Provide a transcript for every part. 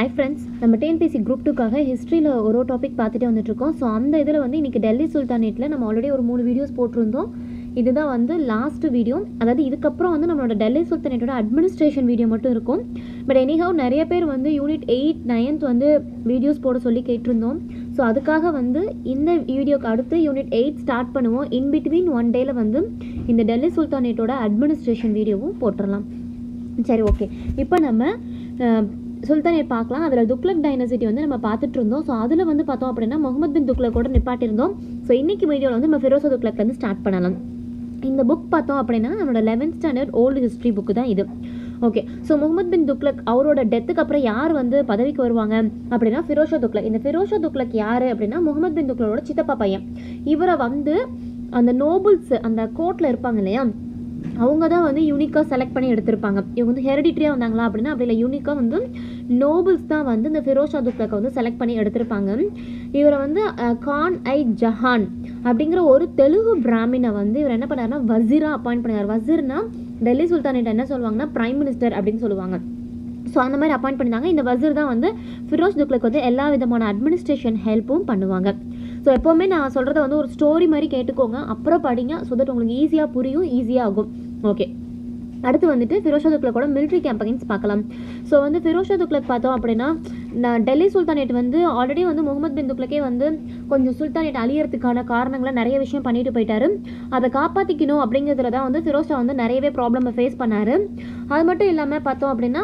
hi friends நம்ம TNPSC group டூக்காக ஹிஸ்ட்ரியில் ஒரு ஒரு டாபிக் பார்த்துட்டே வந்துட்டுருக்கோம் ஸோ அந்த இதில் வந்து இன்றைக்கி டெல்லி சுல்தானேட்டில் நம்ம ஆல்ரெடி ஒரு மூணு வீடியோஸ் போட்டிருந்தோம் இதுதான் வந்து லாஸ்ட் வீடியோ அதாவது இதுக்கப்புறம் வந்து நம்மளோட டெல்லி சுல்தானேட்டோட அட்மினிஸ்ட்ரேஷன் வீடியோ மட்டும் இருக்கும் பட் எனிஹவ் நிறைய பேர் வந்து யூனிட் எயிட் நைன்த் வந்து வீடியோஸ் போட சொல்லி கேட்டிருந்தோம் ஸோ அதுக்காக வந்து இந்த வீடியோக்கு அடுத்து யூனிட் எயிட் ஸ்டார்ட் பண்ணுவோம் இன் பிட்வீன் ஒன் டேயில் வந்து இந்த டெல்லி சுல்தானேட்டோட அட்மினிஸ்ட்ரேஷன் வீடியோவும் போட்டுடலாம் சரி ஓகே இப்போ நம்ம அஹ், சுல்தானேட் பார்க்கலாம் அதில் துக்ளக் டைனசிட்டி வந்து நம்ம பார்த்துட்டு இருந்தோம் ஸோ அதில் வந்து பார்த்தோம் அப்படின்னா முகமது பின் துக்ளக்கோட நிப்பாட்டியிருந்தோம் ஸோ இன்னைக்கு வீடியோவில் வந்து நம்ம ஃபிரோசா துக்ளக்லேருந்து ஸ்டார்ட் பண்ணலாம் இந்த புக் பார்த்தோம் அப்படின்னா நம்மளோட eleventh standard old history book தான் இது ஓகே ஸோ முகமது பின் துக்ளக் அவரோட டெத்துக்கு அப்புறம் யார் வந்து பதவிக்கு வருவாங்க அப்படின்னா ஃபிரோஷா துக்ளக் இந்த ஃபிரோஷா துக்ளக் யார் அப்படின்னா முகமது பின் துக்ளக்கோட சித்தப்பா பையன் இவரை வந்து அந்த நோபல்ஸ் அந்த கோர்ட்டில் இருப்பாங்க இல்லையா அவங்க தான் வந்து யூனிக்காக செலக்ட் பண்ணி எடுத்திருப்பாங்க இவங்க வந்து ஹெரிடிட்ரியாக வந்தாங்களா அப்படின்னா அப்படி இல்லை யூனிக்காக வந்து நோபல்ஸ் தான் வந்து இந்த ஃபிரோஷா துக்ளக்கை வந்து செலக்ட் பண்ணி எடுத்திருப்பாங்க இவரை வந்து அஹ், கான் ஐ ஜஹான் அப்படிங்கிற ஒரு தெலுங்கு பிராமினை வந்து இவர் என்ன பண்ணாருன்னா வசீரா அப்பாயிண்ட் பண்ணார் வசீர்னா டெல்லி சுல்தானேட் என்ன சொல்லுவாங்கன்னா பிரைம் மினிஸ்டர் அப்படின்னு சொல்லுவாங்க ஸோ அந்த மாதிரி அப்பாயிண்ட் பண்ணியிருந்தாங்க இந்த வசீர் தான் வந்து ஃபிரோஸ் துக்ளக் வந்து எல்லா விதமான அட்மினிஸ்ட்ரேஷன் ஹெல்ப்பும் பண்ணுவாங்க ஸோ எப்போவுமே நான் சொல்கிறத வந்து ஒரு ஸ்டோரி மாதிரி கேட்டுக்கோங்க அப்புறம் படிங்க ஸோ தட் உங்களுக்கு ஈஸியாக புரியும் ஈஸியாக ஆகும் ஓகே அடுத்து வந்துட்டு ஃபிரோஷா துக்ளக்கோட மிலிட்ரி கேம்பெயின்ஸ் பார்க்கலாம் ஸோ வந்து ஃபிரோஷா துக்ளக் பார்த்தோம் அப்படின்னா நான் டெல்லி சுல்தானேட் வந்து ஆல்ரெடி வந்து முகமது பின் துக்ளக்கே வந்து கொஞ்சம் சுல்தானேட் அழியறதுக்கான காரணங்களை நிறைய விஷயம் பண்ணிட்டு போயிட்டாரு அதை காப்பாற்றிக்கணும் அப்படிங்கிறதுல தான் வந்து ஃபிரோஷா வந்து நிறையவே ப்ராப்ளமை ஃபேஸ் பண்ணாரு அது மட்டும் இல்லாமல் பார்த்தோம் அப்படின்னா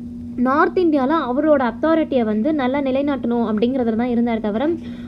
நார்த் இந்தியாவில் அவரோட அத்தாரிட்டியை வந்து நல்லா நிலைநாட்டணும் அப்படிங்கிறதுல தான் இருந்தார் தவிர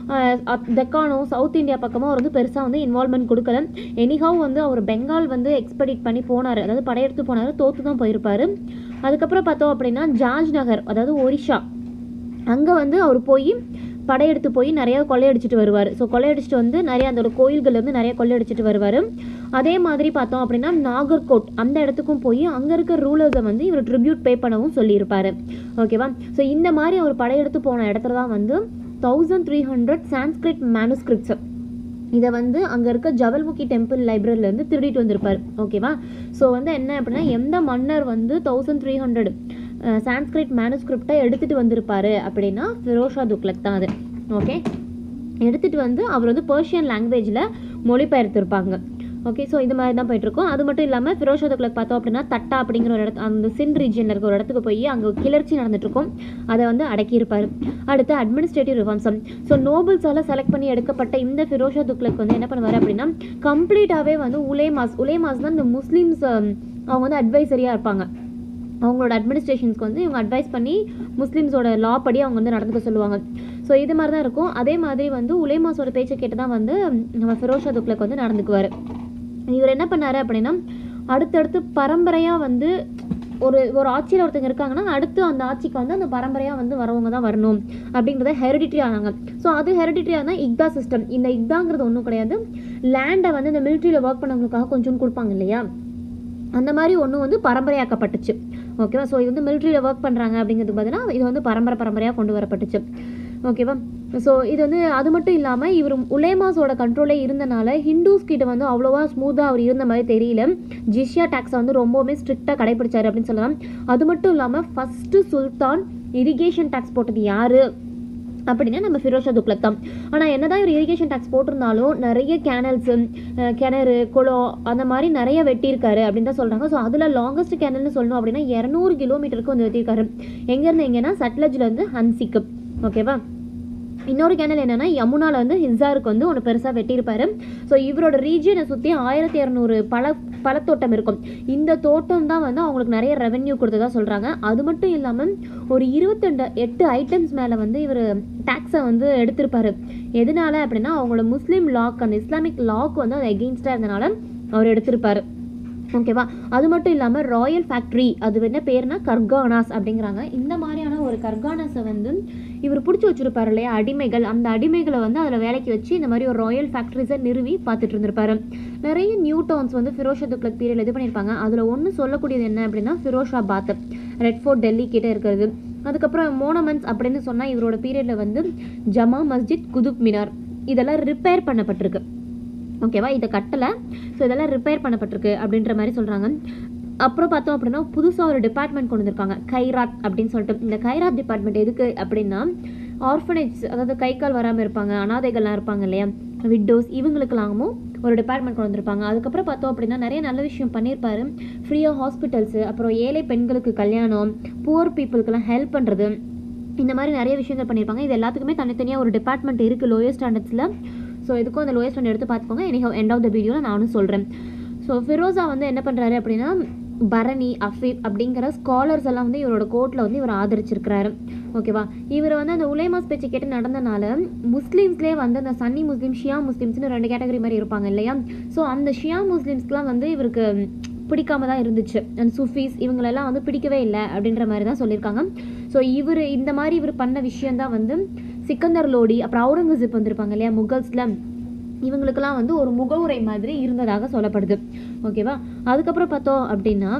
தெக்கானோ சவுத் இந்தியா பக்கமாக அவர் வந்து பெருசாக வந்து இன்வால்மெண்ட் கொடுக்கல எனிஹாவ் வந்து அவர் பெங்கால் வந்து எக்ஸ்பெடிட் பண்ணி போனார் அதாவது படையெடுத்து போனார் தோற்று தான் போயிருப்பார் அதுக்கப்புறம் பார்த்தோம் அப்படின்னா ஜார்ஜ் நகர் அதாவது ஒரிஷா அங்கே வந்து அவர் போய் படையெடுத்து போய் நிறையா கொள்ளையடிச்சிட்டு வருவார் ஸோ கொள்ளையடிச்சிட்டு வந்து நிறைய அந்த கோயில்கள் வந்து நிறைய கொள்ளையடிச்சிட்டு வருவார் அதே மாதிரி பார்த்தோம் அப்படின்னா நாகர்கோட் அந்த இடத்துக்கும் போய் அங்கே இருக்க ரூலர்ஸை வந்து இவர் ட்ரிபியூட் பே பண்ணவும் சொல்லியிருப்பார் ஓகேவா ஸோ இந்த மாதிரி அவர் படையெடுத்து போன இடத்துல தான் வந்து thousand three hundred Sanskrit manuscripts இதை வந்து அங்கே இருக்க ஜவல்முகி டெம்பிள் லைப்ரரியிலேருந்து திருடிட்டு வந்திருப்பார் ஓகேவா ஸோ வந்து என்ன அப்படின்னா எந்த மன்னர் வந்து தௌசண்ட் த்ரீ ஹண்ட்ரட் சான்ஸ்கிரிட் மேனுஸ்கிரிப்டை எடுத்துகிட்டு வந்திருப்பாரு அப்படின்னா ஃபிரோஷா துக்லக் தான் அது ஓகே எடுத்துகிட்டு வந்து அவர் வந்து பர்ஷியன் லாங்குவேஜில் மொழிபெயர்த்திருப்பாங்க ஓகே ஸோ இது மாதிரி தான் போயிட்டுருக்கோம் அது மட்டும் இல்லாமல் ஃபிரோஷா துக்லக் பார்த்தோம் அப்படின்னா தட்டா அப்படிங்கிற ஒரு இடத்து அந்த சின் ரீஜனில் இருக்க ஒரு இடத்துக்கு போய் அங்கே கிளர்ச்சி நடந்துட்டுருக்கோம் அதை வந்து அடக்கியிருப்பார் அடுத்து அட்மினிஸ்ட்ரேட்டிவ் ரிஃபார்ம்ஸம் ஸோ நோபல்ஸால் செலக்ட் பண்ணி எடுக்கப்பட்ட இந்த ஃபிரோஷா துக்லக் வந்து என்ன பண்ணுவார் அப்படின்னா கம்ப்ளீட்டாகவே வந்து உலேமாஸ் உலேமாஸ் தான் இந்த முஸ்லீம்ஸ் அவங்க வந்து அட்வைசரியாக இருப்பாங்க அவங்களோட அட்மினிஸ்ட்ரேஷன்ஸ்க்கு வந்து இவங்க அட்வைஸ் பண்ணி முஸ்லீம்ஸோட லா படி அவங்க வந்து நடந்துக்க சொல்லுவாங்க ஸோ இது மாதிரி தான் இருக்கும் அதே மாதிரி வந்து உலேமாஸோட பேச்சை கேட்டு தான் வந்து நம்ம ஃபிரோஷா துக்லக் வந்து நடந்துக்குவார் இவர் என்ன பண்ணாரு அப்படின்னா அடுத்தடுத்து பரம்பரையாக வந்து ஒரு ஒரு ஆட்சியில் ஒருத்தங்க இருக்காங்கன்னா அடுத்து அந்த ஆட்சிக்கு வந்து அந்த பரம்பரையாக வந்து வரவங்க தான் வரணும் அப்படிங்கிறத ஹெரிடிட்ரி ஆனாங்க ஸோ அது ஹெரிடிட்ரியாக தான் இக்தா சிஸ்டம் இந்த இக்தாங்கிறது ஒன்றும் கிடையாது லேண்டை வந்து இந்த மிலிட்ரியில் ஒர்க் பண்ணவங்களுக்காக கொஞ்சம் கொடுப்பாங்க இல்லையா அந்த மாதிரி ஒன்று வந்து பரம்பரையாக்கப்பட்டுச்சு ஓகேவா ஸோ இது வந்து மிலிட்ரியில் ஒர்க் பண்ணுறாங்க அப்படிங்கிறது பார்த்தீங்கன்னா இது வந்து பரம்பரை பரம்பரையாக கொண்டு வரப்பட்டுச்சு ஓகேவா ஸோ இது வந்து அது மட்டும் இல்லாமல் இவர் உலேமாஸோட கண்ட்ரோலே இருந்தனால ஹிந்துஸ் கிட்ட வந்து அவ்வளோவா ஸ்மூத்தாக அவர் இருந்த மாதிரி தெரியல ஜிஷ்யா டேக்ஸை வந்து ரொம்பவுமே ஸ்ட்ரிக்டாக கடைபிடிச்சாரு அப்படின்னு சொல்லலாம் அது மட்டும் இல்லாமல் ஃபஸ்ட்டு சுல்தான் இரிகேஷன் டேக்ஸ் போட்டது யார் அப்படின்னா நம்ம ஃபிரோஷா துக்லக் தான் ஆனால் என்னதான் இவர் இரிகேஷன் டேக்ஸ் போட்டிருந்தாலும் நிறைய கேனல்ஸு கிணறு குளம் அந்த மாதிரி நிறைய வெட்டியிருக்காரு அப்படின்னு தான் சொல்கிறாங்க ஸோ அதில் லாங்கஸ்ட் கேனல்னு சொல்லணும் அப்படின்னா இரநூறு கிலோமீட்டருக்கு வந்து வெட்டியிருக்காரு எங்கேருந்து எங்கன்னா சட்லஜ்லேருந்து ஹன்சிக்கு ஓகேவா இன்னொரு கேனல் என்னன்னா யமுனால வந்து ஹிசாருக்கு வந்து ஒன்று பெருசாக வெட்டியிருப்பாரு ஸோ இவரோட ரீஜியனை சுற்றி ஆயிரத்தி இரநூறு பழ பழத்தோட்டம் இருக்கும் இந்த தோட்டம் தான் வந்து அவங்களுக்கு நிறைய ரெவென்யூ கொடுத்ததா சொல்கிறாங்க அது மட்டும் இல்லாமல் ஒரு இருபத்தெண்டு எட்டு ஐட்டம்ஸ் மேலே வந்து இவர் டேக்ஸை வந்து எடுத்திருப்பாரு எதனால அப்படின்னா அவங்களோட முஸ்லீம் லாக் அந்த இஸ்லாமிக் லாக் வந்து அது எகெயின்ஸ்டாக இருந்தனால அவர் எடுத்திருப்பாரு ஓகேவா அது மட்டும் இல்லாமல் ராயல் ஃபேக்ட்ரி அது என்ன பேர்னா கர்கானாஸ் அப்படிங்கிறாங்க இந்த மாதிரியான ஒரு கர்கானாஸை வந்து இவர் பிடிச்சி வச்சிருப்பாரு இல்லையா அடிமைகள் அந்த அடிமைகளை வந்து அதில் வேலைக்கு வச்சு இந்த மாதிரி ஒரு ராயல் ஃபேக்ட்ரிஸை நிறுவி பார்த்துட்டு இருந்திருப்பாரு நிறைய நியூ டவுன்ஸ் வந்து ஃபிரோஷா துக்ளக் பீரியட் இது பண்ணியிருப்பாங்க அதில் ஒன்று சொல்லக்கூடியது என்ன அப்படின்னா ஃபிரோஷாபாத் ரெட் ஃபோர்ட் டெல்லி கிட்ட இருக்கிறது அதுக்கப்புறம் மோனமெண்ட்ஸ் அப்படின்னு சொன்னால் இவரோட பீரியடில் வந்து ஜமா மஸ்ஜித் குதுப் மினார் இதெல்லாம் ரிப்பேர் பண்ணப்பட்டிருக்கு ஓகேவா இதை கட்டலை ஸோ இதெல்லாம் ரிப்பேர் பண்ணப்பட்டிருக்கு அப்படின்ற மாதிரி சொல்கிறாங்க அப்புறம் பார்த்தோம் அப்படின்னா புதுசாக ஒரு டிபார்ட்மெண்ட் கொண்டு வந்திருக்காங்க கைராத் அப்படின்னு சொல்லிட்டு இந்த கைராத் டிபார்ட்மெண்ட் எதுக்கு அப்படின்னா ஆர்ஃபனேஜ் அதாவது கை கால் வராமல் இருப்பாங்க அனாதைகள்லாம் இருப்பாங்க இல்லையா விட்டோஸ் இவங்களுக்கெல்லாமும் ஒரு டிபார்ட்மெண்ட் கொண்டு வந்திருப்பாங்க அதுக்கப்புறம் பார்த்தோம் அப்படின்னா நிறைய நல்ல விஷயம் பண்ணியிருப்பாரு ஃப்ரீயாக ஹாஸ்பிட்டல்ஸு அப்புறம் ஏழை பெண்களுக்கு கல்யாணம் புவர் பீப்புளுக்கெல்லாம் ஹெல்ப் பண்ணுறது இந்த மாதிரி நிறைய விஷயங்கள் பண்ணியிருப்பாங்க இது எல்லாத்துக்குமே தனித்தனியாக ஒரு டிபார்ட்மெண்ட் இருக்குது லோயர் ஸ்டாண்டர்ட்ஸில் ஸோ இதுக்கும் அந்த லோயர் ஸ்டாண்டர்ட் எடுத்து பார்த்துக்கோங்க எனி எண்ட் ஆஃப் த வீடியோவில் நானும் சொல்கிறேன் ஸோ ஃபிரோசா வந்து என்ன பண்ணுறாரு அப்படின்னா பரணி அஃபீப் அப்படிங்கிற ஸ்காலர்ஸ் எல்லாம் வந்து இவரோட கோர்ட்டில் வந்து இவர் ஆதரிச்சிருக்கிறாரு ஓகேவா இவர் வந்து அந்த உலேமாஸ் பேச்சு கேட்டு நடந்தனால முஸ்லீம்ஸ்லேயே வந்து அந்த சன்னி முஸ்லீம் ஷியா முஸ்லீம்ஸ்னு ரெண்டு கேட்டகரி மாதிரி இருப்பாங்க இல்லையா ஸோ அந்த ஷியா முஸ்லீம்ஸ்க்குலாம் வந்து இவருக்கு பிடிக்காம தான் இருந்துச்சு அந்த சுஃபீஸ் இவங்களெல்லாம் வந்து பிடிக்கவே இல்லை அப்படின்ற மாதிரி தான் சொல்லியிருக்காங்க ஸோ இவர் இந்த மாதிரி இவர் பண்ண விஷயந்தான் வந்து சிக்கந்தர் லோடி அப்புறம் அவுரங்கசீப் வந்திருப்பாங்க இல்லையா முகல்ஸில் இவங்களுக்கெல்லாம் வந்து ஒரு முகவுரை மாதிரி இருந்ததாக சொல்லப்படுது ஓகேவா அதுக்கப்புறம் பார்த்தோம் அப்படின்னா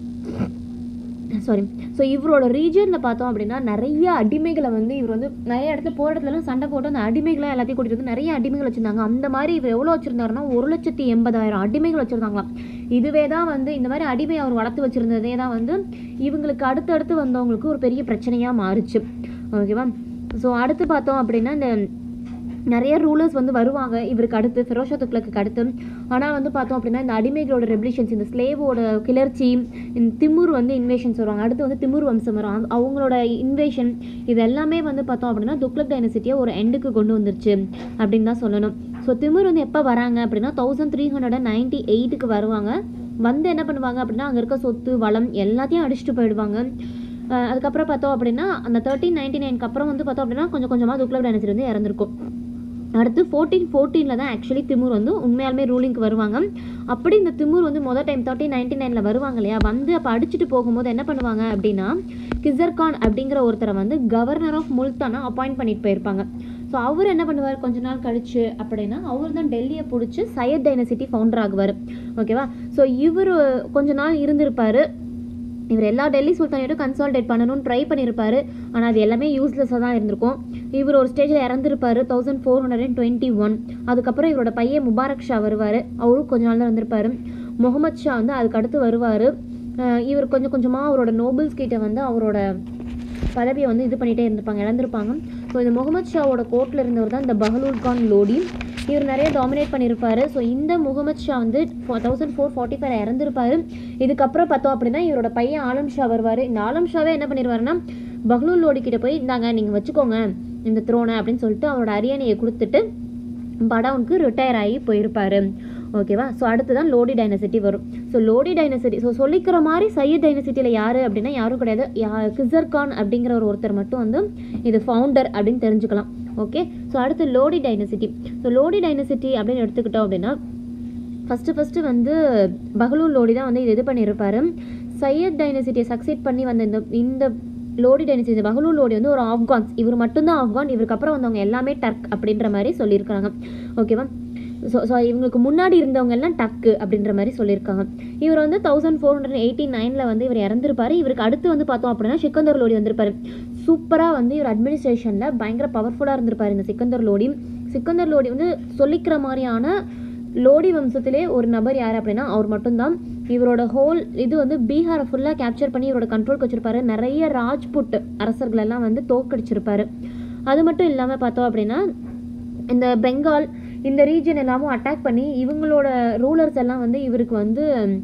சாரி ஸோ இவரோட ரீஜனில் பார்த்தோம் அப்படின்னா நிறைய அடிமைகளை வந்து இவர் வந்து நிறைய இடத்துல போகிற இடத்துலலாம் சண்டை போட்டு அந்த அடிமைகளை எல்லாத்தையும் கூட்டிகிட்டு வந்து நிறைய அடிமைகள் வச்சுருந்தாங்க அந்த மாதிரி இவர் எவ்வளோ வச்சுருந்தாருன்னா ஒரு லட்சத்தி எண்பதாயிரம் அடிமைகள் வச்சுருந்தாங்களாம் இதுவே தான் வந்து இந்த மாதிரி அடிமை அவர் வளர்த்து வச்சுருந்ததே தான் வந்து இவங்களுக்கு அடுத்தடுத்து வந்தவங்களுக்கு ஒரு பெரிய பிரச்சனையாக மாறுச்சு ஓகேவா ஸோ அடுத்து பார்த்தோம் அப்படின்னா இந்த நிறைய ரூலர்ஸ் வந்து வருவாங்க இவருக்கு அடுத்து ஃபெரோஷா துக்ளக்கு அடுத்து ஆனால் வந்து பார்த்தோம் அப்படின்னா இந்த அடிமைகளோட ரெவல்யூஷன்ஸ் இந்த ஸ்லேவோட கிளர்ச்சி இந்த திமுர் வந்து இன்வேஷன்ஸ் வருவாங்க அடுத்து வந்து திமுர் வம்சம் வரும் அந்த- அவங்களோட இன்வேஷன் இது எல்லாமே வந்து பார்த்தோம் அப்படின்னா துக்ளக் டைனசிட்டியை ஒரு எண்டுக்கு கொண்டு வந்துருச்சு அப்படின்னு தான் சொல்லணும் ஸோ திமுர் வந்து எப்போ வராங்க அப்படின்னா தௌசண்ட் த்ரீ ஹண்ட்ரட் நைன்டி எயிட்டுக்கு வருவாங்க வந்து என்ன பண்ணுவாங்க அப்படின்னா அங்கே இருக்க சொத்து வளம் எல்லாத்தையும் அடிச்சுட்டு போயிடுவாங்க அஹ் அதுக்கப்புறம் பார்த்தோம் அப்படின்னா அந்த தேர்ட்டீன் நைன்டி நைனுக்கு அப்புறம் வந்து பார்த்தோம் அப்படின்னா கொஞ்சம் கொஞ்சமாக துக்ளக் டைனசிட்டி வந்து இறந்துருக்கும் அடுத்து ஃபோர்டீன் ஃபோர்டீனில் தான் ஆக்சுவலி திமுர் வந்து உண்மையாலுமே ரூலிங்க்கு வருவாங்க அப்படி இந்த திமுர் வந்து மொதல் டைம் தேர்ட்டின் நைன்டி நைனில் வருவாங்க இல்லையா வந்து அப்போ அடிச்சுட்டு போகும்போது என்ன பண்ணுவாங்க அப்படின்னா கிசர்கான் அப்படிங்கிற ஒருத்தரை வந்து கவர்னர் ஆஃப் முல்தானா அப்பாயிண்ட் பண்ணிட்டு போயிருப்பாங்க ஸோ அவர் என்ன பண்ணுவார் கொஞ்ச நாள் கழிச்சு அப்படின்னா அவர் தான் டெல்லியை பிடிச்சி சையத் டைனசிட்டி ஃபவுண்டர் ஆகுவார் ஓகேவா ஸோ இவர் கொஞ்ச நாள் இருந்திருப்பாரு இவர் எல்லா டெல்லி சுல்தானையும் கன்சால்டேட் பண்ணணும்னு ட்ரை பண்ணியிருப்பாரு ஆனால் அது எல்லாமே யூஸ்லெஸ்ஸாக தான் இருந்திருக்கும் இவர் ஒரு ஸ்டேஜில் இறந்துருப்பாரு thousand four hundred and twenty one அதுக்கப்புறம் இவரோட பையன் முபாரக் ஷா வருவார் அவரும் கொஞ்ச நாள் தான் இருந்திருப்பாரு முகமது ஷா வந்து அதுக்கு அடுத்து வருவார் இவர் கொஞ்சம் கொஞ்சமாக அவரோட நோபல்ஸ் கிட்ட வந்து அவரோட பதவியை வந்து இது பண்ணிகிட்டே இருந்திருப்பாங்க இழந்திருப்பாங்க ஸோ இந்த முகமது ஷாவோட கோர்ட்டில் இருந்தவர் தான் இந்த பஹலூல் கான் லோடி இவர் நிறைய டாமினேட் பண்ணியிருப்பாரு ஸோ இந்த முகமது ஷா வந்து தௌசண்ட் ஃபோர் ஃபார்ட்டி ஃபைவ் இறந்துருப்பாரு இதுக்கப்புறம் பார்த்தோம் அப்படின்னா இவரோட பையன் ஆலம் ஷா வருவார் இந்த ஆலம் ஷாவே என்ன பண்ணிடுவாருன்னா பஹ்லூல் லோடி கிட்ட போய் இந்தாங்க நீங்கள் வச்சுக்கோங்க இந்த த்ரோனை அப்படின்னு சொல்லிட்டு அவரோட அரியணையை கொடுத்துட்டு படவுனுக்கு ரிட்டையர் ஆகி போயிருப்பாரு ஓகேவா ஸோ அடுத்து தான் லோடி டைனசிட்டி வரும் ஸோ லோடி டைனசிட்டி ஸோ சொல்லிக்கிற மாதிரி சையத் டைனசிட்டியில் யார் அப்படின்னா யாரும் கிடையாது யா கிசர் கான் அப்படிங்கிற ஒரு ஒருத்தர் மட்டும் வந்து இது ஃபவுண்டர் அப்படின்னு தெரிஞ்சுக்கலாம் ஓகே ஸோ அடுத்து Lodi dynasty so Lodi dynasty அப்படின்னு எடுத்துக்கிட்டோம் அப்படின்னா ஃபஸ்ட்டு ஃபஸ்ட்டு வந்து பஹலூல் லோடி தான் வந்து இது இது பண்ணியிருப்பாரு சையத் டைனசிட்டியை சக்சீட் பண்ணி வந்த இந்த இந்த லோடி டைனசிட்டி இந்த பஹலூல் லோடி வந்து ஒரு ஆப்கான்ஸ் இவர் மட்டும்தான் ஆப்கான் இவருக்கு அப்புறம் வந்தவங்க எல்லாமே டர்க் அப்படின்ற மாதிரி சொல்லியிருக்காங்க ஓகேவா ஸோ ஸோ இவங்களுக்கு முன்னாடி இருந்தவங்க எல்லாம் டக்கு அப்படின்ற மாதிரி சொல்லியிருக்காங்க இவர் வந்து தௌசண்ட் ஃபோர் ஹண்ட்ரட் எயிட்டி நைனில் வந்து இவர் இறந்துருப்பாரு இவருக்கு அடுத்து வந்து பார்த்தோம் அப்படின்னா சிக்கந்தர் லோடி வந்திருப்பாரு சூப்பராக வந்து இவர் அட்மினிஸ்ட்ரேஷனில் பயங்கர பவர்ஃபுல்லாக இருந்திருப்பாரு இந்த சிக்கந்தர் லோடி சிக்கந்தர் லோடி வந்து சொல்லிக்கிற மாதிரியான லோடி வம்சத்திலே ஒரு நபர் யார் அப்படின்னா அவர் மட்டும்தான் இவரோட ஹோல் இது வந்து பீகாரை ஃபுல்லாக கேப்சர் பண்ணி இவரோட கண்ட்ரோலுக்கு வச்சிருப்பாரு நிறைய ராஜ்புட் அரசர்கள் எல்லாம் வந்து தோக்கடிச்சிருப்பாரு அது மட்டும் இல்லாமல் பார்த்தோம் அப்படின்னா இந்த பெங்கால் இந்த ரீஜன் எல்லாமும் அட்டாக் பண்ணி இவங்களோட ரூலர்ஸ் எல்லாம் வந்து இவருக்கு வந்து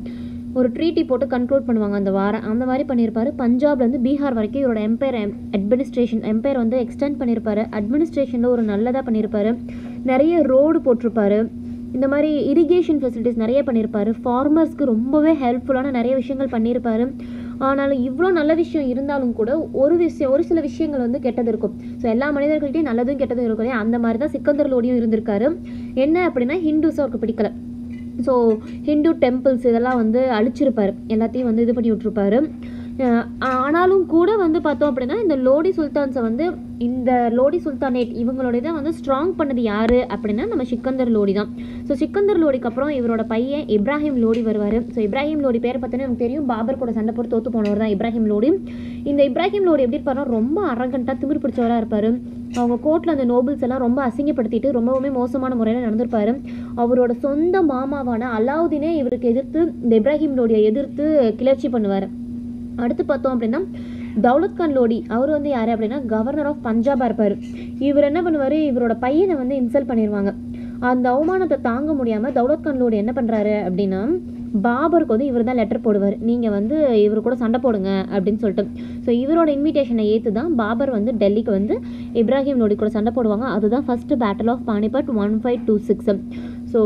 ஒரு ட்ரீட்டி போட்டு கண்ட்ரோல் பண்ணுவாங்க அந்த வாரம் அந்த மாதிரி பண்ணியிருப்பாரு பஞ்சாப்ல இருந்து பீகார் வரைக்கும் இவரோட எம்பையர் அட்மினிஸ்ட்ரேஷன் எம்பையர் வந்து எக்ஸ்டெண்ட் பண்ணியிருப்பாரு அட்மினிஸ்ட்ரேஷனில் ஒரு நல்லதாக பண்ணியிருப்பாரு நிறைய ரோடு போட்டிருப்பாரு இந்த மாதிரி இரிகேஷன் ஃபெசிலிட்டிஸ் நிறைய பண்ணியிருப்பாரு ஃபார்மர்ஸ்க்கு ரொம்பவே ஹெல்ப்ஃபுல்லான நிறைய விஷயங்கள் பண்ணியிருப்பாரு ஆனாலும் இவ்வளோ நல்ல விஷயம் இருந்தாலும் கூட ஒரு விஷயம் ஒரு சில விஷயங்கள் வந்து கெட்டது இருக்கும் ஸோ எல்லா மனிதர்கள்ட்டையும் நல்லதும் கெட்டதும் இருக்கும் இல்லையா அந்த மாதிரி தான் சிக்கந்தர் லோடியும் இருந்திருக்காரு என்ன அப்படின்னா ஹிந்துஸ் அவருக்கு பிடிக்கல ஸோ ஹிந்து டெம்பிள்ஸ் இதெல்லாம் வந்து அழிச்சிருப்பாரு எல்லாத்தையும் வந்து இது பண்ணி விட்ருப்பாரு அஹ் ஆனாலும் கூட வந்து பார்த்தோம் அப்படின்னா இந்த லோடி சுல்தான்ஸை வந்து இந்த லோடி சுல்தானேட் இவங்களோட இதை வந்து ஸ்ட்ராங் பண்ணது யாரு அப்படின்னா நம்ம சிக்கந்தர் லோடி தான் ஸோ சிக்கந்தர் லோடிக்கு அப்புறம் இவரோட பையன் இப்ராஹிம் லோடி வருவார் ஸோ இப்ராஹிம் லோடி பேரை பார்த்தீங்கன்னா நமக்கு தெரியும் பாபர் கூட சண்டை போட்டு தோத்து போனவர் தான் இப்ராஹிம் லோடி இந்த இப்ராஹிம் லோடி எப்படி இருப்பாருன்னா ரொம்ப அரகண்ட்டாக திமிர் பிடிச்சவராக இருப்பார் அவங்க கோர்ட்டில் அந்த நோபல்ஸ் எல்லாம் ரொம்ப அசிங்கப்படுத்திட்டு ரொம்பவுமே மோசமான முறையில் நடந்திருப்பாரு அவரோட சொந்த மாமாவான அலாவுதீனே இவருக்கு எதிர்த்து இந்த இப்ராஹிம் லோடியை எதிர்த்து கிளர்ச்சி பண்ணுவார் அடுத்து பார்த்தோம் அப்படின்னா தௌலத் கான் லோடி அவர் வந்து யார் அப்படின்னா கவர்னர் ஆஃப் பஞ்சாபாக இருப்பார் இவர் என்ன பண்ணுவார் இவரோட பையனை வந்து இன்சல்ட் பண்ணிடுவாங்க அந்த அவமானத்தை தாங்க முடியாமல் தௌலத் கான் லோடி என்ன பண்ணுறாரு அப்படின்னா பாபருக்கு வந்து இவர் தான் லெட்டர் போடுவார் நீங்கள் வந்து இவர் கூட சண்டை போடுங்க அப்படின்னு சொல்லிட்டு ஸோ இவரோட இன்விடேஷனை ஏற்று தான் பாபர் வந்து டெல்லிக்கு வந்து இப்ராஹிம் லோடி கூட சண்டை போடுவாங்க அதுதான் first battle of Panipat one five two six so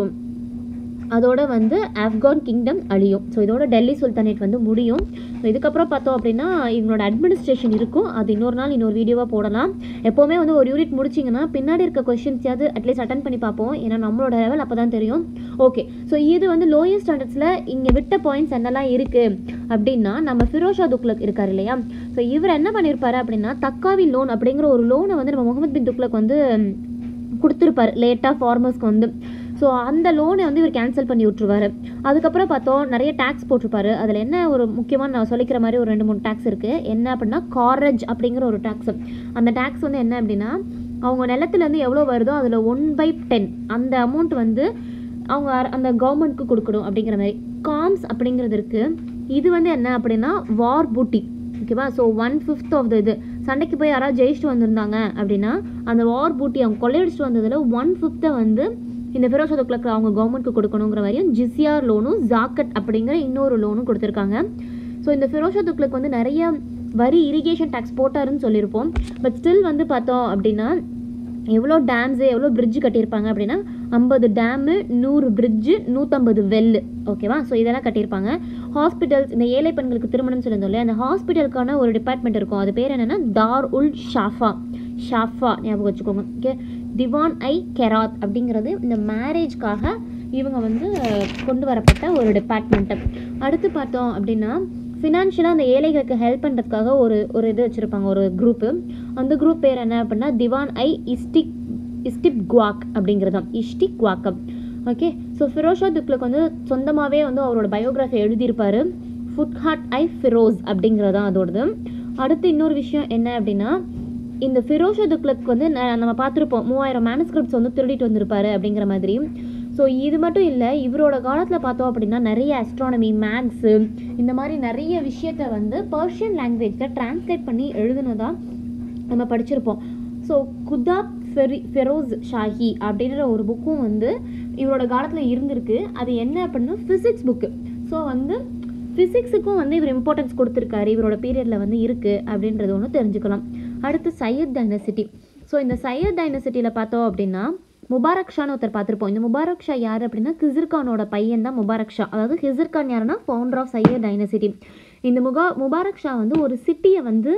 அதோட வந்து ஆப்கான் கிங்டம் அழியும் ஸோ இதோட டெல்லி சுல்தானேட் வந்து முடியும் ஸோ இதுக்கப்புறம் பார்த்தோம் அப்படின்னா இவங்களோட அட்மினிஸ்ட்ரேஷன் இருக்கும் அது இன்னொரு நாள் இன்னொரு வீடியோவாக போடலாம் எப்போவுமே வந்து ஒரு யூனிட் முடிச்சிங்கன்னா பின்னாடி இருக்க கொஷின்ஸாவது அட்லீஸ்ட் அட்டன் பண்ணி பார்ப்போம் ஏன்னா நம்மளோட லெவல் அப்போ தான் தெரியும் ஓகே ஸோ இது வந்து லோயர் ஸ்டாண்டர்ட்ஸில் இங்கே விட்ட பாயிண்ட்ஸ் என்னெல்லாம் இருக்குது அப்படின்னா நம்ம ஃபிரோஷா துக்லக் இருக்கார் இல்லையா ஸோ இவர் என்ன பண்ணியிருப்பாரு அப்படின்னா தக்காவி லோன் அப்படிங்கிற ஒரு லோனை வந்து நம்ம முகமது பின் துக்லக் வந்து கொடுத்துருப்பாரு லேட்டாக ஃபார்மர்ஸ்க்கு வந்து ஸோ அந்த லோனை வந்து இவர் கேன்சல் பண்ணி விட்ருவாரு அதுக்கப்புறம் பார்த்தோம் நிறைய டேக்ஸ் போட்டிருப்பாரு அதில் என்ன ஒரு முக்கியமாக நான் சொல்லிக்கிற மாதிரி ஒரு ரெண்டு மூணு டேக்ஸ் இருக்குது என்ன அப்படின்னா காரேஜ் அப்படிங்கிற ஒரு டேக்ஸ் அந்த டேக்ஸ் வந்து என்ன அப்படின்னா அவங்க நிலத்துலேருந்து எவ்வளோ வருதோ அதில் ஒன் பை டென் அந்த அமௌண்ட் வந்து அவங்க அர- அந்த கவர்மெண்ட்க்கு கொடுக்கணும் அப்படிங்கிற மாதிரி காம்ஸ் அப்படிங்கிறது இருக்குது இது வந்து என்ன அப்படின்னா வார் பூட்டி ஓகேவா so one fifth of the இது சண்டைக்கு போய் யாராவது ஜெயிச்சுட்டு வந்திருந்தாங்க அப்படின்னா அந்த வார் பூட்டி அவங்க கொள்ளையடிச்சிட்டு வந்ததில் ஒன் ஃபிஃப்த்தை வந்து இந்த ஃபிரோஷா துக்ளக் அவங்க கவர்மெண்ட்க்கு கொடுக்கணுங்கிற வரையும் ஜிசிஆர் லோனும் ஜாக்கட் அப்படிங்கிற இன்னொரு லோனும் கொடுத்துருக்காங்க ஸோ இந்த ஃபிரோஷா துக்ளக் வந்து நிறைய வரி இரிகேஷன் டேக்ஸ் போட்டாருன்னு சொல்லியிருப்போம் பட் ஸ்டில் வந்து பார்த்தோம் அப்படின்னா எவ்வளோ டேம்ஸு எவ்வளோ பிரிட்ஜ் கட்டியிருப்பாங்க அப்படின்னா ஐம்பது டேமு நூறு பிரிட்ஜு நூற்றம்பது வெல்லு ஓகேவா ஸோ இதெல்லாம் கட்டியிருப்பாங்க ஹாஸ்பிட்டல்ஸ் இந்த ஏழை பெண்களுக்கு திருமணம் சொல்லியிருந்தோம் இல்லையா அந்த ஹாஸ்பிட்டலுக்கான ஒரு டிபார்ட்மெண்ட் இருக்கும் அது பேர் என்னென்னா தார் உல் ஷாஃபா ஷாஃபா ஞாபகம் வச்சுக்கோங்க ஓகே திவான் ஐ கெராத் அப்படிங்கிறது இந்த மேரேஜ்க்காக இவங்க வந்து கொண்டு வரப்பட்ட ஒரு டிபார்ட்மெண்ட்டு அடுத்து பார்த்தோம் அப்படின்னா ஃபினான்ஷியலாக அந்த ஏழைகளுக்கு ஹெல்ப் பண்ணுறதுக்காக ஒரு ஒரு இது வச்சுருப்பாங்க ஒரு குரூப்பு அந்த குரூப் பேர் என்ன அப்படின்னா திவான் ஐ இஸ்டிக் இஸ்டிப் குவாக் அப்படிங்கிறது இஷ்டிக் குவாக்கம் ஓகே ஸோ ஃபிரோஷா துக்லக் வந்து சொந்தமாகவே வந்து அவரோட பயோகிராஃபி எழுதியிருப்பாரு ஃபுட்ஹாட் ஐ ஃபிரோஸ் அப்படிங்கிறது தான் அதோடது அடுத்து இன்னொரு விஷயம் என்ன அப்படின்னா இந்த ஃபிரோஷா துக்லக் வந்து ந- நம்ம பார்த்துருப்போம் மூவாயிரம் மேனஸ்கிரிப்ட்ஸ் வந்து திருடிட்டு வந்திருப்பாரு அப்படிங்கிற மாதிரி ஸோ இது மட்டும் இல்லை இவரோட காலத்தில் பார்த்தோம் அப்படின்னா நிறைய அஸ்ட்ரானமி மேக்ஸு இந்த மாதிரி நிறைய விஷயத்த வந்து பர்ஷியன் லாங்குவேஜில் டிரான்ஸ்லேட் பண்ணி எழுதுனதா நம்ம படிச்சிருப்போம் ஸோ குதாப் ஃபெரி ஃபெரோஸ் ஷாஹி அப்படின்ற ஒரு புக்கும் வந்து இவரோட காலத்தில் இருந்திருக்கு அது என்ன அப்படின்னா ஃபிசிக்ஸ் புக்கு ஸோ வந்து ஃபிசிக்ஸுக்கும் வந்து இவர் இம்பார்ட்டன்ஸ் கொடுத்துருக்காரு இவரோட பீரியடில் வந்து இருக்குது அப்படின்றது ஒன்று தெரிஞ்சுக்கலாம் அடுத்து சையத் டைனசிட்டி ஸோ இந்த சையத் டைனசிட்டியில் பார்த்தோம் அப்படின்னா முபாரக் ஷான்னு ஒருத்தர் பார்த்துருப்போம் இந்த முபாரக் ஷா யார் அப்படின்னா கிசிர் கானோட பையன் தான் முபாரக் ஷா அதாவது ஹிசர் கான் யாருன்னா ஃபவுண்டர் ஆஃப் சையத் டைனசிட்டி இந்த முகா முபாரக் ஷா வந்து ஒரு சிட்டியை வந்து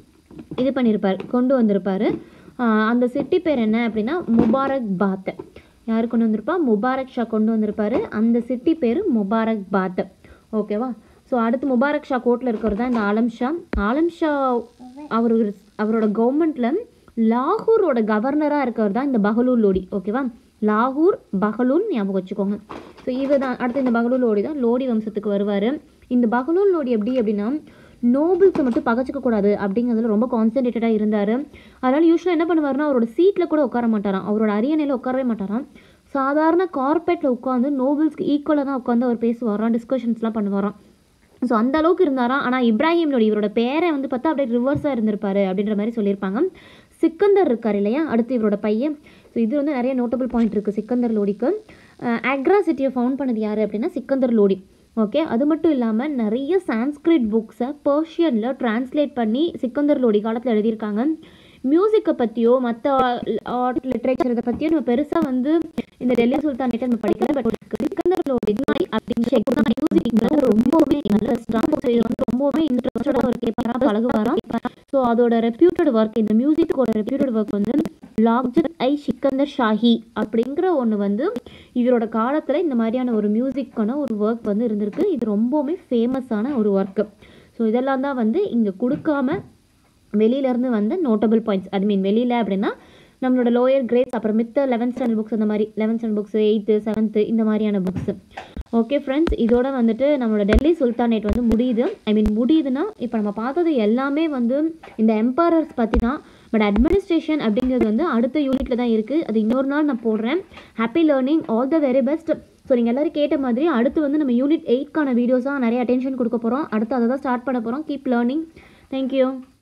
இது பண்ணியிருப்பார் கொண்டு வந்திருப்பார் அந்த சிட்டி பேர் என்ன அப்படின்னா முபாரக் பாத் யார் கொண்டு வந்திருப்பா முபாரக் ஷா கொண்டு வந்திருப்பாரு அந்த சிட்டி பேர் முபாரக் பாத் ஓகேவா ஸோ அடுத்து முபாரக் ஷா கோர்ட்டில் இருக்கிறது தான் இந்த ஆலம் ஷா ஆலம் ஷா அவர் அவரோட கவர்மெண்ட்டில் லாகூரோட கவர்னராக இருக்கிறவர் தான் இந்த பஹலூல் லோடி ஓகேவா லாகூர் பஹலூல் ஞாபகம் வச்சுக்கோங்க ஸோ இவர் தான் அடுத்து இந்த பஹலூல் லோடி தான் லோடி வம்சத்துக்கு வருவார் இந்த பஹலூல் லோடி எப்படி அப்படின்னா நோபல்ஸை மட்டும் பகச்சிக்க கூடாது அப்படிங்கிறதுல ரொம்ப கான்சென்ட்ரேட்டடாக இருந்தார் அதனால் யூஸ்வலாக என்ன பண்ணுவாருன்னா அவரோட சீட்டில் கூட உட்கார மாட்டாராம் அவரோட அரியணையில் உட்காரவே மாட்டாராம் சாதாரண கார்பெட்டில் உட்காந்து நோபல்ஸ்க்கு ஈக்குவலாக தான் உட்காந்து அவர் பேசுவாராம் டிஸ்கஷன்ஸ்லாம் பண்ணுவாராம் ஸோ அந்த அளவுக்கு இருந்தாராம் ஆனால் இப்ராஹிம் லோடி இவரோட பேரை வந்து பார்த்தா அப்படியே ரிவர்ஸாக இருந்திருப்பாரு அப்படின்ற மாதிரி சொல்லியிருப்பாங்க சிக்கந்தர் இருக்கார் இல்லையா அடுத்து இவரோட பையன் ஸோ இது வந்து நிறைய நோட்டபிள் பாயிண்ட் இருக்குது சிக்கந்தர் லோடிக்கு அக்ரா சிட்டியை ஃபவுண்ட் பண்ணது யார் அப்படின்னா சிக்கந்தர் லோடி ஓகே அது மட்டும் இல்லாமல் நிறைய சான்ஸ்கிரிட் புக்ஸை பர்ஷியனில் டிரான்ஸ்லேட் பண்ணி சிக்கந்தர் லோடி காலத்தில் எழுதியிருக்காங்க மியூசிக்கை பற்றியோ மற்ற ஆர்ட் லிட்ரேச்சர் இதை பற்றியோ நம்ம பெருசாக வந்து இந்த டெல்லி சுல்தான் நம்ம படிக்கல பட் சிக்கந்தர் லோடி அப்படிங்கிற மியூசிக் ரொம்பவே நல்ல ஸ்ட்ராங் இது வந்து ரொம்பவே இன்ட்ரெஸ்டடாக ஒரு கேட்பாரா பழகுவாராம் ஸோ அதோட ரெப்யூட்டட் ஒர்க் இந்த மியூசிக்கோட ரெப்யூட்டட் ஒர்க் வந்து லாக்ஜத் ஐ சிக்கந்தர் ஷாஹி அப்படிங்கிற ஒன்று வந்து இவரோட காலத்தில் இந்த மாதிரியான ஒரு மியூசிக்கான ஒரு ஒர்க் வந்து இருந்திருக்கு இது ரொம்பவுமே ஃபேமஸான ஒரு ஒர்க்கு ஸோ இதெல்லாம் தான் வந்து இங்கே கொடுக்காம வெளியிலேருந்து வந்த நோட்டபிள் பாயிண்ட்ஸ் ஐ மீன் வெளியில் அப்படின்னா நம்மளோட லோயர் கிரேட்ஸ் அப்புறம் மித்த லெவன்த் ஸ்டாண்டர்ட் புக்ஸ் அந்த மாதிரி eleventh standard books eighth seventh இந்த மாதிரியான புக்ஸ் ஓகே ஃப்ரெண்ட்ஸ் இதோட வந்துட்டு நம்மளோட டெல்லி சுல்தானேட் வந்து முடியுது ஐ மீன் முடியுதுன்னா இப்போ நம்ம பார்த்தது எல்லாமே வந்து இந்த எம்பரர்ஸ் பற்றி தான் பட் அட்மினிஸ்ட்ரேஷன் அப்படிங்கிறது வந்து அடுத்த யூனிட்டில் தான் இருக்குது அது இன்னொரு நாள் நான் போடுறேன் happy learning all the very best so நீங்கள் எல்லோரும் கேட்ட மாதிரி அடுத்து வந்து நம்ம யூனிட் எயிட்கான வீடியோஸாக நிறைய அட்டென்ஷன் கொடுக்க போகிறோம் அடுத்து அதை தான் ஸ்டார்ட் பண்ண போகிறோம் கீப் லேர்னிங் தேங்க்யூ